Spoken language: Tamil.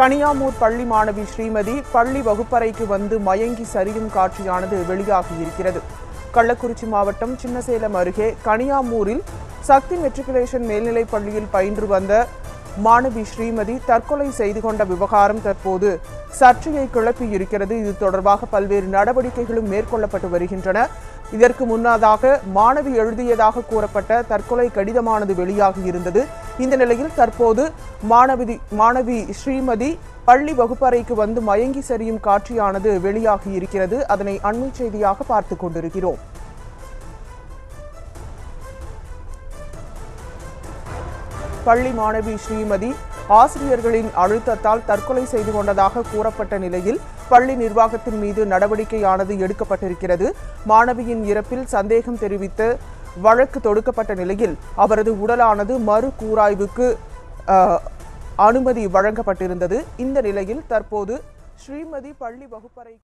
கனியாமூர் பள்ளி மாணவி ஸ்ரீமதி பள்ளி வகுப்பறைக்கு வந்து மயங்கி சரியும் காட்சியானது வெளியாகியிருக்கிறது கள்ளக்குறிச்சி மாவட்டம் சின்னசேலம் அருகே கனியாமூரில் சக்தி மெட்ரிகுலேஷன் மேல்நிலைப் பள்ளியில் பயின்று வந்த மாணவி ஸ்ரீமதி தற்கொலை செய்து கொண்ட விவகாரம் தற்போது சர்ச்சையை கிளப்பியிருக்கிறது இது தொடர்பாக பல்வேறு நடவடிக்கைகளும் மேற்கொள்ளப்பட்டு வருகின்றன இதற்கு முன்னதாக மாணவி எழுதியதாக கூறப்பட்ட தற்கொலை கடிதமானது வெளியாகி இருந்தது இந்த நிலையில் தற்போது மாணவி மாணவி ஸ்ரீமதி பள்ளி வகுப்பறைக்கு வந்து மயங்கி சரியும் காட்சியானது வெளியாகி இருக்கிறது அதனை அண்மை செய்தியாக பார்த்து கொண்டிருக்கிறோம் பள்ளி மாணவி ஸ்ரீமதி ஆசிரியர்களின் அழுத்தத்தால் தற்கொலை செய்து கொண்டதாக கூறப்பட்ட நிலையில் பள்ளி நிர்வாகத்தின் மீது நடவடிக்கையானது எடுக்கப்பட்டிருக்கிறது மாணவியின் இறப்பில் சந்தேகம் தெரிவித்து வழக்கு தொடுக்கப்பட்ட நிலையில் அவரது உடலானது மறு கூராய்வுக்கு அஹ், அனுமதி வழங்கப்பட்டிருந்தது இந்த நிலையில் தற்போது ஸ்ரீமதி பள்ளி வகுப்பறை